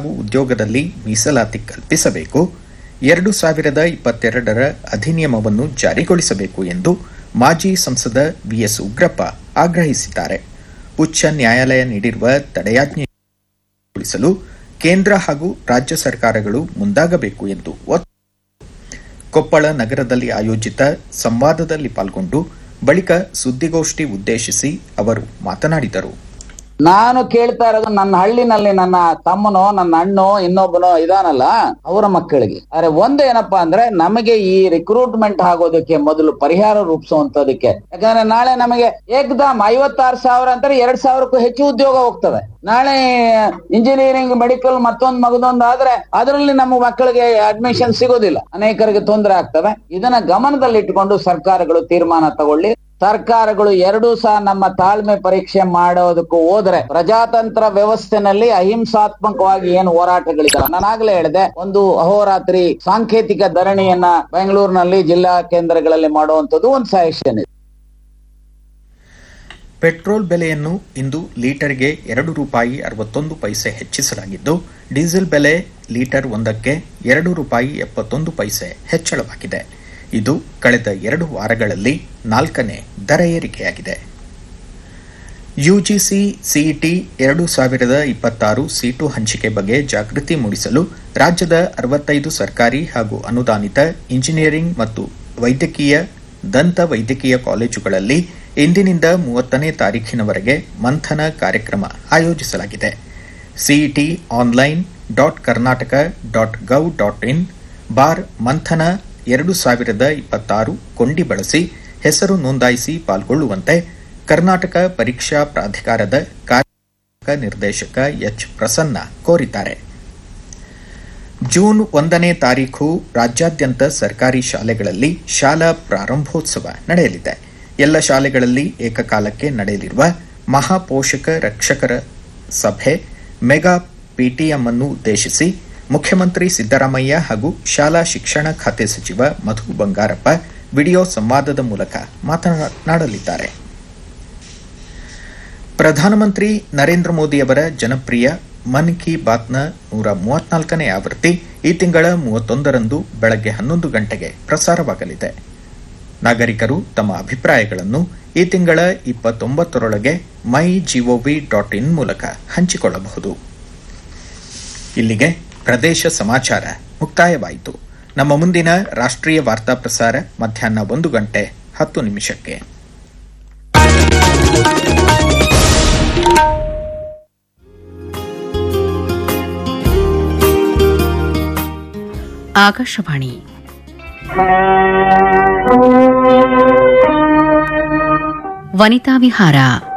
ಹಾಗೂ ಉದ್ಯೋಗದಲ್ಲಿ ಮೀಸಲಾತಿ ಕಲ್ಪಿಸಬೇಕು ಎರಡು ಸಾವಿರದ ಇಪ್ಪತ್ತೆರಡರ ಅಧಿನಿಯಮವನ್ನು ಜಾರಿಗೊಳಿಸಬೇಕು ಎಂದು ಮಾಜಿ ಸಂಸದ ವಿಎಸ್ ಉಗ್ರಪ್ಪ ಆಗ್ರಹಿಸಿದ್ದಾರೆ ಉಚ್ಚ ನ್ಯಾಯಾಲಯ ನೀಡಿರುವ ತಡೆಯಾಜ್ಞೆಗೊಳಿಸಲು ಕೇಂದ್ರ ಹಾಗೂ ರಾಜ್ಯ ಸರ್ಕಾರಗಳು ಮುಂದಾಗಬೇಕು ಎಂದು ಒತ್ತು ಕೊಪ್ಪಳ ನಗರದಲ್ಲಿ ಆಯೋಜಿತ ಸಂವಾದದಲ್ಲಿ ಪಾಲ್ಗೊಂಡು ಬಳಿಕ ಸುದ್ದಿಗೋಷ್ಠಿ ಉದ್ದೇಶಿಸಿ ಅವರು ಮಾತನಾಡಿದರು ನಾನು ಕೇಳ್ತಾ ಇರೋದು ನನ್ನ ಹಳ್ಳಿನಲ್ಲಿ ನನ್ನ ತಮ್ಮನೋ ನನ್ನ ಅಣ್ಣೋ ಇನ್ನೊಬ್ಬನೋ ಇದಾನಲ್ಲ ಅವರ ಮಕ್ಕಳಿಗೆ ಆದ್ರೆ ಒಂದು ಏನಪ್ಪಾ ಅಂದ್ರೆ ನಮಗೆ ಈ ರಿಕ್ರೂಟ್ಮೆಂಟ್ ಆಗೋದಕ್ಕೆ ಮೊದಲು ಪರಿಹಾರ ರೂಪಿಸುವಂತದಕ್ಕೆ ಯಾಕಂದ್ರೆ ನಾಳೆ ನಮಗೆ ಏಕದಮ್ ಐವತ್ತಾರು ಸಾವಿರ ಅಂತಾರೆ ಎರಡ್ ಸಾವಿರಕ್ಕೂ ಹೆಚ್ಚು ಉದ್ಯೋಗ ಹೋಗ್ತವೆ ನಾಳೆ ಇಂಜಿನಿಯರಿಂಗ್ ಮೆಡಿಕಲ್ ಮತ್ತೊಂದು ಮಗದೊಂದು ಆದ್ರೆ ಅದರಲ್ಲಿ ನಮ್ಮ ಮಕ್ಕಳಿಗೆ ಅಡ್ಮಿಷನ್ ಸಿಗೋದಿಲ್ಲ ಅನೇಕರಿಗೆ ತೊಂದರೆ ಆಗ್ತವೆ ಇದನ್ನ ಗಮನದಲ್ಲಿಟ್ಟುಕೊಂಡು ಸರ್ಕಾರಗಳು ತೀರ್ಮಾನ ತಗೊಳ್ಳಿ ಸರ್ಕಾರಗಳು ಎರಡೂ ಸಹ ನಮ್ಮ ತಾಳ್ಮೆ ಪರೀಕ್ಷೆ ಮಾಡೋದಕ್ಕೂ ಹೋದ್ರೆ ಪ್ರಜಾತಂತ್ರ ವ್ಯವಸ್ಥೆನಲ್ಲಿ ಅಹಿಂಸಾತ್ಮಕವಾಗಿ ಏನು ಹೋರಾಟಗಳಿದೆ ನಾನಾಗ್ಲೇ ಹೇಳಿದೆ ಒಂದು ಅಹೋರಾತ್ರಿ ಸಾಂಕೇತಿಕ ಧರಣಿಯನ್ನ ಬೆಂಗಳೂರಿನಲ್ಲಿ ಜಿಲ್ಲಾ ಕೇಂದ್ರಗಳಲ್ಲಿ ಮಾಡುವಂತದ್ದು ಒಂದು ಸಜೆಷನ್ ಇದೆ ಪೆಟ್ರೋಲ್ ಬೆಲೆಯನ್ನು ಇಂದು ಲೀಟರ್ಗೆ ಎರಡು ರೂಪಾಯಿ ಅರವತ್ತೊಂದು ಪೈಸೆ ಹೆಚ್ಚಿಸಲಾಗಿದ್ದು ಡೀಸೆಲ್ ಬೆಲೆ ಲೀಟರ್ ಒಂದಕ್ಕೆ ಎರಡು ರೂಪಾಯಿ ಎಪ್ಪತ್ತೊಂದು ಪೈಸೆ ಹೆಚ್ಚಳವಾಗಿದೆ ಇದು ಕಳೆದ ಎರಡು ವಾರಗಳಲ್ಲಿ ನಾಲ್ಕನೇ ದರ ಏರಿಕೆಯಾಗಿದೆ ಯುಜಿಸಿ ಸಿಇಟಿ ಎರಡು ಸಾವಿರದ ಇಪ್ಪತ್ತಾರು ಸೀಟು ಹಂಚಿಕೆ ಬಗ್ಗೆ ಜಾಗೃತಿ ಮೂಡಿಸಲು ರಾಜ್ಯದ ಅರವತ್ತೈದು ಸರ್ಕಾರಿ ಹಾಗೂ ಅನುದಾನಿತ ಇಂಜಿನಿಯರಿಂಗ್ ಮತ್ತು ವೈದ್ಯಕೀಯ ದಂತ ವೈದ್ಯಕೀಯ ಕಾಲೇಜುಗಳಲ್ಲಿ ಇಂದಿನಿಂದ ಮೂವತ್ತನೇ ತಾರೀಖಿನವರೆಗೆ ಮಂಥನ ಕಾರ್ಯಕ್ರಮ ಆಯೋಜಿಸಲಾಗಿದೆ CET online dot Karnataka dot gov dot in ಬಾರ್ ಮಂಥನ ಎರಡು ಸಾವಿರದ ಇಪ್ಪತ್ತಾರು ಕೊಂಡಿ ಬಳಸಿ ಹೆಸರು ನೋಂದಾಯಿಸಿ ಪಾಲ್ಗೊಳ್ಳುವಂತೆ ಕರ್ನಾಟಕ ಪರೀಕ್ಷಾ ಪ್ರಾಧಿಕಾರದ ಕಾರ್ಯ ನಿರ್ದೇಶಕ ಎಚ್ ಪ್ರಸನ್ನ ಕೋರಿದ್ದಾರೆ ಜೂನ್ ಒಂದನೇ ತಾರೀಖು ರಾಜ್ಯಾದ್ಯಂತ ಸರ್ಕಾರಿ ಶಾಲೆಗಳಲ್ಲಿ ಶಾಲಾ ಪ್ರಾರಂಭೋತ್ಸವ ನಡೆಯಲಿದೆ ಎಲ್ಲ ಶಾಲೆಗಳಲ್ಲಿ ಏಕಕಾಲಕ್ಕೆ ನಡೆಯಲಿರುವ ಮಹಾಪೋಷಕ ರಕ್ಷಕರ ಸಭೆ ಮೆಗಾ ಪಿಟಿಎಂ ಅನ್ನು ಉದ್ದೇಶಿಸಿ ಮುಖ್ಯಮಂತ್ರಿ ಸಿದ್ದರಾಮಯ್ಯ ಹಾಗೂ ಶಾಲಾ ಶಿಕ್ಷಣ ಖಾತೆ ಸಚಿವ ಮಧು ಬಂಗಾರಪ್ಪ ವಿಡಿಯೋ ಸಂವಾದದ ಮೂಲಕ ಮಾತನಾಡಲಿದ್ದಾರೆ ಪ್ರಧಾನಮಂತ್ರಿ ನರೇಂದ್ರ ಮೋದಿಯವರ ಜನಪ್ರಿಯ ಮನ್ ಕಿ ಬಾತ್ನ ನೂರ ಮೂವತ್ನಾಲ್ಕನೇ ಆವೃತ್ತಿ ಈ ತಿಂಗಳ ಮೂವತ್ತೊಂದರಂದು ಬೆಳಗ್ಗೆ ಹನ್ನೊಂದು ಗಂಟೆಗೆ ಪ್ರಸಾರವಾಗಲಿದೆ ನಾಗರಿಕರು ತಮ್ಮ ಅಭಿಪ್ರಾಯಗಳನ್ನು ಈ ತಿಂಗಳ ಇಪ್ಪತ್ತೊಂಬತ್ತರೊಳಗೆ ಮೈ ಜಿಒವಿ ಡಾಟ್ ಇನ್ ಮೂಲಕ ಹಂಚಿಕೊಳ್ಳಬಹುದು ಇಲ್ಲಿಗೆ ಪ್ರದೇಶ ಸಮಾಚಾರ ಮುಕ್ತಾಯವಾಯಿತು ನಮ್ಮ ಮುಂದಿನ ರಾಷ್ಟ್ರೀಯ ವಾರ್ತಾ ಪ್ರಸಾರ ಮಧ್ಯಾಹ್ನ ಒಂದು ಗಂಟೆ ಹತ್ತು ನಿಮಿಷಕ್ಕೆ ಆಕಾಶವಾಣಿ ವನಿತಾ ವಿಹಾರ